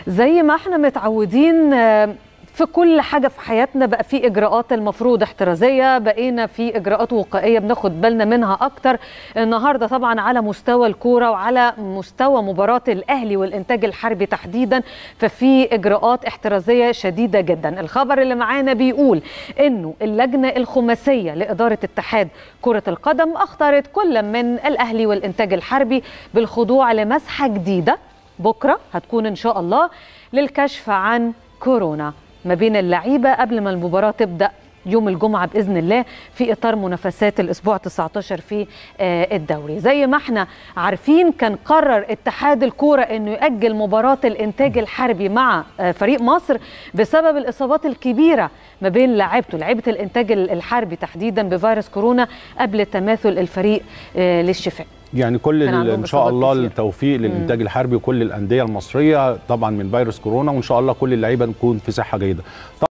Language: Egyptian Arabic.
زي ما احنا متعودين آه، في كل حاجة في حياتنا بقى في إجراءات المفروض احترازية بقينا في إجراءات وقائية بناخد بالنا منها أكتر النهاردة طبعا على مستوى الكورة وعلى مستوى مباراة الأهلي والإنتاج الحربي تحديدا ففي إجراءات احترازية شديدة جدا الخبر اللي معانا بيقول إنه اللجنة الخماسية لإدارة اتحاد كرة القدم أختارت كل من الأهلي والإنتاج الحربي بالخضوع لمسحة جديدة بكرة هتكون إن شاء الله للكشف عن كورونا ما بين اللعيبه قبل ما المباراه تبدا يوم الجمعة بإذن الله في إطار منافسات الأسبوع 19 في آه، الدوري زي ما احنا عارفين كان قرر اتحاد الكورة أنه يأجل مباراة الإنتاج الحربي مع آه، فريق مصر بسبب الإصابات الكبيرة ما بين لاعبته لعيبة الإنتاج الحربي تحديدا بفيروس كورونا قبل تماثل الفريق آه، للشفاء يعني كل كان ال- عندهم ان شاء إصابات الله كتير. التوفيق للانتاج الحربي وكل الانديه المصريه طبعا من فيروس كورونا وان شاء الله كل اللعيبه نكون في صحه جيده